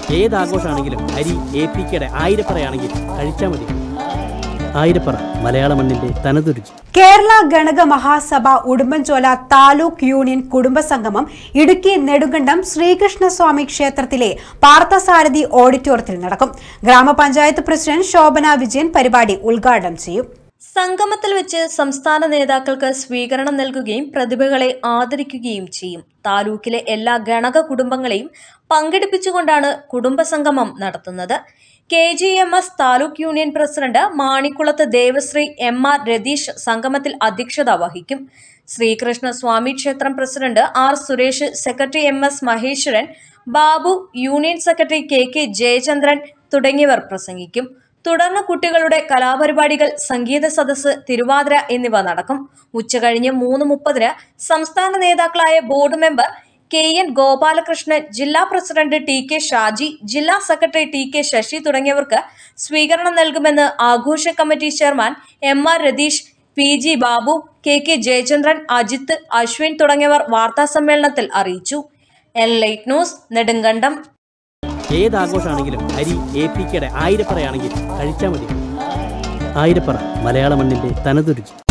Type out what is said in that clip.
ഏത് ആഘോഷമാണെങ്കിലും അരി A P കെയുടെ ആയിരപ്പറയാണെങ്കിൽ കഴിച്ചാൽ മതി ആയിരപ്പറ മലയാള മണ്ണിന്റെ തനതുരുചി കേരള ഗണക മഹാസഭ ഉടുമ്പൻചോല താലൂക്ക് യൂണിയൻ കുടുംബസംഗമം ഇടുക്കി നെടുങ്കണ്ടം ശ്രീകൃഷ്ണസ്വാമി ക്ഷേത്രത്തിലെ പാർത്ഥസാരഥി ഓഡിറ്റോറിയത്തിൽ നടക്കും ഗ്രാമപഞ്ചായത്ത് പ്രസിഡന്റ് ശോഭന വിജയൻ പരിപാടി ഉദ്ഘാടനം ചെയ്യും സംഗമത്തിൽ വെച്ച് സംസ്ഥാന നേതാക്കൾക്ക് സ്വീകരണം നൽകുകയും പ്രതിഭകളെ ആദരിക്കുകയും ചെയ്യും താലൂക്കിലെ എല്ലാ ഗണക കുടുംബങ്ങളെയും പങ്കെടുപ്പിച്ചുകൊണ്ടാണ് കുടുംബസംഗമം നടത്തുന്നത് K G M S taluk union president Manikkulathu Devasree M R Ratheesh സംഗമത്തിൽ അധ്യക്ഷത വഹിക്കും ശ്രീകൃഷ്ണ സ്വാമി ക്ഷേത്രം president R Suresh secretary M S Maheswaran Babu union secretary K K Jayachandran തുടങ്ങിയവർ പ്രസംഗിക്കും തുടർന്ന് കുട്ടികളുടെ കലാപരിപാടികൾ സംഗീത സദസ്സ് തിരുവാതിര എന്നിവ നടക്കും ഉച്ചകഴിഞ്ഞ് മൂന്ന് മുപ്പതിന് സംസ്ഥാന നേതാക്കളായ board member K N Gopalakrishnan ജില്ലാ പ്രസിഡന്റ് ടി കെ ഷാജി ജില്ലാ സെക്രട്ടറി ടി കെ ശശി തുടങ്ങിയവർക്ക് സ്വീകരണം നൽകുമെന്ന് ആഘോഷ committee chairman M R Ratheesh P G Babu K K Jayachandran Ajith Ashwin തുടങ്ങിയവർ വാർത്താസമ്മേളനത്തിൽ അറിയിച്ചു എൻ ലൈറ്റ് ന്യൂസ് നെടുങ്കണ്ടം ഏത് ആഘോഷമാണെങ്കിലും അരി എ പി കെയുടെ ആയിരപ്പറയാണെങ്കിൽ കഴിച്ചാൽ മതി ആയിരപ്പറ മലയാള മണ്ണിന്റെ തനതുരുചി